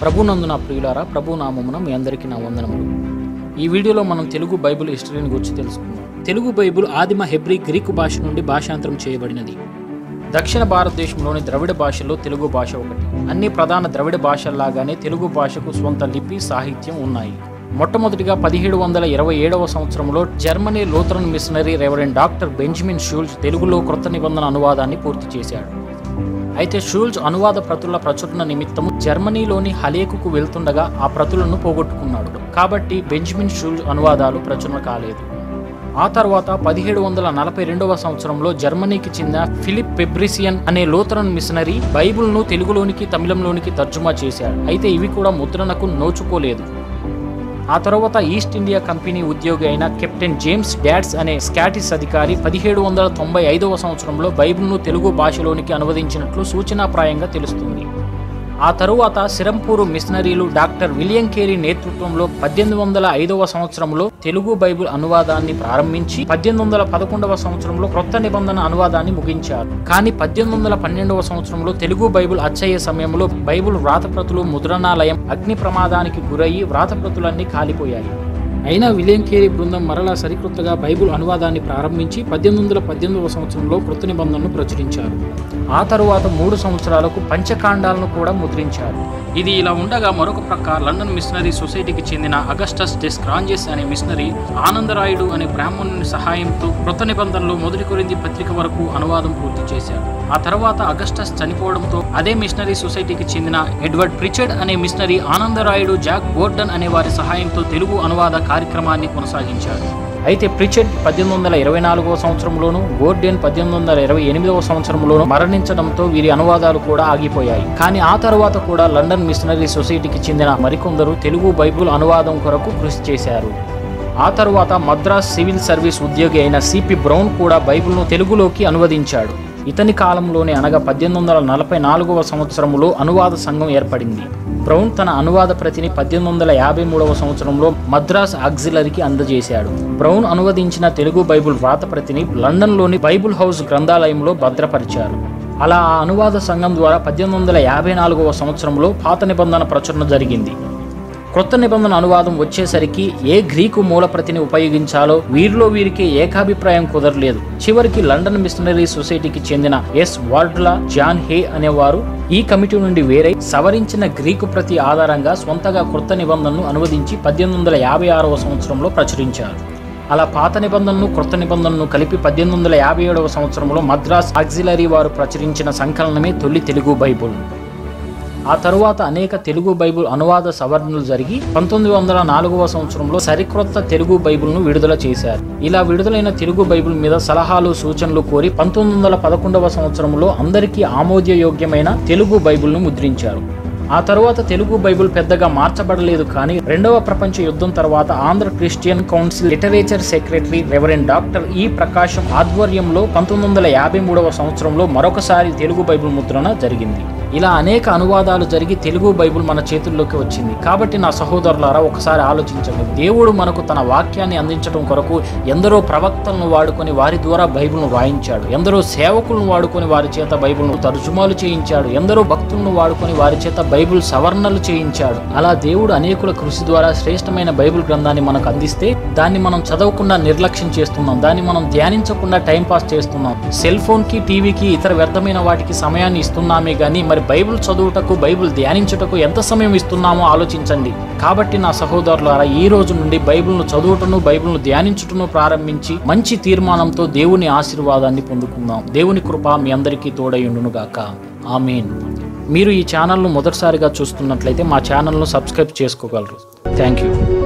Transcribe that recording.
ప్రభునందున ప్రియులారా ప్రభు నామమున మీ అందరికీ నా వందనములు ఈ వీడియోలో మనం తెలుగు బైబిల్ హిస్టరీని గురించి తెలుసుకుందాం తెలుగు బైబిల్ ఆదిమ హెబ్రీ గ్రీకు భాష నుండి భాషాంతరం చేయబడినది దక్షిణ భారతదేశంలోని ద్రవిడ భాషల్లో తెలుగు భాష ఒకటి అన్ని ప్రధాన ద్రవిడ భాషల్లాగానే తెలుగు భాషకు స్వంత లిపి సాహిత్యం ఉన్నాయి మొట్టమొదటిగా పదిహేడు వందల ఇరవై ఏడవ సంవత్సరంలో Germany Lutheran missionary reverend doctor Benjamin Schultze తెలుగులో క్రొత్త నిబంధన అనువాదాన్ని పూర్తి చేశాడు అయితే షూల్స్ అనువాద ప్రతుల ప్రచురణ నిమిత్తము జర్మనీలోని హలేకుకు వెళ్తుండగా ఆ ప్రతులను పోగొట్టుకున్నాడు కాబట్టి బెంజమిన్ షూల్స్ అనువాదాలు ప్రచురణ కాలేదు ఆ తర్వాత పదిహేడు వందల నలభై రెండవ సంవత్సరంలో జర్మనీకి చెందిన ఫిలిప్ పెబ్రిసియన్ అనే లూథరన్ మిషనరీ బైబిల్ను తెలుగులోనికి తమిళంలోనికి తర్జుమా చేశాడు అయితే ఇవి కూడా ముద్రణకు నోచుకోలేదు ఆ తర్వాత ఈస్ట్ ఇండియా కంపెనీ ఉద్యోగి అయిన కెప్టెన్ జేమ్స్ డాడ్స్ అనే స్కాటిష్ అధికారి పదిహేడు వందల తొంభై ఐదవ సంవత్సరంలో బైబిల్ను తెలుగు భాషలోనికి అనువదించినట్లు సూచనాప్రాయంగా తెలుస్తుంది ఆ తరువాత సిరంపూరు మిషనరీలు డాక్టర్ విలియం కేరీ నేతృత్వంలో పద్దెనిమిది వందల ఐదవ సంవత్సరంలో తెలుగు బైబిల్ అనువాదాన్ని ప్రారంభించి పద్దెనిమిది వందల పదకొండవ సంవత్సరంలో క్రొత్త నిబంధన అనువాదాన్ని ముగించారు కానీ పద్దెనిమిది వందల పన్నెండవ సంవత్సరంలో తెలుగు బైబిల్ అచ్చయ్యే సమయంలో బైబిల్ వ్రాతప్రతులు ముద్రణాలయం అగ్ని ప్రమాదానికి గురయ్యి వ్రాతప్రతులన్నీ కాలిపోయాయి అయినా విలియం కేరీ బృందం మరలా సరికొత్తగా బైబిల్ అనువాదాన్ని ప్రారంభించి పద్దెనిమిది వందల పద్దెనిమిదవ సంవత్సరంలో కృత నిబంధనను ప్రచురించారు ఆ తరువాత మూడు సంవత్సరాలకు పంచకాండాలను కూడా ముద్రించారు ఇది ఇలా ఉండగా మరొక ప్రక్క లండన్ మిషనరీ సొసైటీకి చెందిన అగస్టస్ డెస్క్రాంజెస్ అనే మిషనరీ ఆనందరాయుడు అనే బ్రాహ్మణుని సహాయంతో కృత నిబంధనలు మొదటి కొరింది పత్రిక వరకు అనువాదం పూర్తి చేశారు ఆ తర్వాత అగస్టస్ చనిపోవడంతో అదే మిషనరీ సొసైటీకి చెందిన ఎడ్వర్డ్ ప్రిచర్డ్ అనే మిషనరీ ఆనందరాయుడు జాక్ గోర్డన్ అనే వారి సహాయంతో తెలుగు అనువాద కార్యక్రమాన్ని కొనసాగించారు అయితే ప్రిచర్డ్ పద్దెనిమిది వందల ఇరవై నాలుగవ సంవత్సరంలోను గోర్డెన్ పద్దెనిమిది వందల ఇరవై ఎనిమిదవ సంవత్సరంలోను మరణించడంతో వీరి అనువాదాలు కూడా ఆగిపోయాయి కానీ ఆ తర్వాత కూడా లండన్ మిషనరీ సొసైటీకి చెందిన మరికొందరు తెలుగు బైబిల్ అనువాదం కొరకు కృషి చేశారు ఆ తరువాత మద్రాస్ సివిల్ సర్వీస్ ఉద్యోగి అయిన సిపి బ్రౌన్ కూడా బైబిల్ను తెలుగులోకి అనువదించాడు ఇతని కాలంలోనే అనగా పద్దెనిమిది వందల నలభై నాలుగవ సంవత్సరంలో అనువాద సంఘం ఏర్పడింది బ్రౌన్ తన అనువాద ప్రతిని పద్దెనిమిది వందల యాభై మూడవ సంవత్సరంలో మద్రాస్ ఆక్సిలరీకి అందజేశాడు బ్రౌన్ అనువదించిన తెలుగు బైబిల్ వ్రాత ప్రతిని లండన్లోని బైబిల్ హౌస్ గ్రంథాలయంలో భద్రపరిచారు అలా ఆ అనువాద సంఘం ద్వారా పద్దెనిమిది వందల యాభై నాలుగవ సంవత్సరంలో పాత నిబంధన ప్రచురణ జరిగింది క్రొత్త నిబంధన అనువాదం వచ్చేసరికి ఏ గ్రీకు మూలప్రతిని ఉపయోగించాలో వీరిలో వీరికి ఏకాభిప్రాయం కుదరలేదు చివరికి లండన్ మిషనరీ సొసైటీకి చెందిన ఎస్ వార్డ్లా జాన్ హే అనేవారు ఈ కమిటీ నుండి వేరై సవరించిన గ్రీకు ప్రతి ఆధారంగా స్వంతగా క్రొత్త నిబంధనను అనువదించి పద్దెనిమిది వందల యాభై ఆరవ సంవత్సరంలో ప్రచురించారు అలా పాత నిబంధనను క్రొత్త నిబంధనను కలిపి పద్దెనిమిది వందల యాభై ఏడవ సంవత్సరంలో మద్రాస్ ఆక్సిలరీ వారు ప్రచురించిన సంకలనమే తొలి తెలుగు బైబుల్ ఆ తరువాత అనేక తెలుగు బైబిల్ అనువాద సవరణలు జరిగి పంతొమ్మిది వందల నాలుగవ సంవత్సరంలో సరికొత్త తెలుగు బైబిల్ను విడుదల చేశారు ఇలా విడుదలైన తెలుగు బైబిల్ మీద సలహాలు సూచనలు కోరి పంతొమ్మిది వందల పదకొండవ సంవత్సరంలో అందరికీ ఆమోదయోగ్యమైన తెలుగు బైబిల్ను ముద్రించారు ఆ తరువాత తెలుగు బైబిల్ పెద్దగా మార్చబడలేదు కానీ రెండవ ప్రపంచ యుద్ధం తర్వాత Andhra Christian council literature secretary reverend doctor E Prakasam ఆధ్వర్యంలో పంతొమ్మిది వందల యాభై మూడవ సంవత్సరంలో మరొకసారి తెలుగు బైబిల్ ముద్రణ జరిగింది ఇలా అనేక అనువాదాలు జరిగి తెలుగు బైబిల్ మన చేతుల్లోకి వచ్చింది కాబట్టి నా సహోదరులారా ఒకసారి ఆలోచించండి దేవుడు మనకు తన వాక్యాన్ని అందించడం కొరకు ఎందరో ప్రవక్తలను వాడుకొని వారి ద్వారా బైబిల్ను వాయించాడు ఎందరో సేవకులను వాడుకొని వారి చేత బైబిల్ను తర్జుమాలు చేయించాడు ఎందరో భక్తులను వాడుకొని వారి చేత బైబిల్ సవరణలు చేయించాడు అలా దేవుడు అనేకుల కృషి ద్వారా శ్రేష్టమైన బైబిల్ గ్రంథాన్ని మనకు అందిస్తే దాన్ని మనం చదవకుండా నిర్లక్ష్యం చేస్తున్నాం దాన్ని మనం ధ్యానించకుండా టైం పాస్ చేస్తున్నాం సెల్ ఫోన్ కి టీవీకి ఇతర వ్యర్థమైన వాటికి సమయాన్ని ఇస్తున్నామే గానీ మరి బైబిల్ చదువుటకు బైబిల్ ధ్యానించుటకు ఎంత సమయం ఇస్తున్నామో ఆలోచించండి కాబట్టి నా సహోదరులారా ఈ రోజు నుండి బైబిల్ను చదువుటను బైబిల్ను ధ్యానించుటను ప్రారంభించి మంచి తీర్మానంతో దేవుని ఆశీర్వాదాన్ని పొందుకుందాం దేవుని కృప మీ అందరికీ తోడయుండును గాక ఆమెన్ మీరు ఈ ఛానల్ను మొదటిసారిగా చూస్తున్నట్లయితే మా ఛానల్ను సబ్స్క్రైబ్ చేసుకోగలరు థ్యాంక్ యూ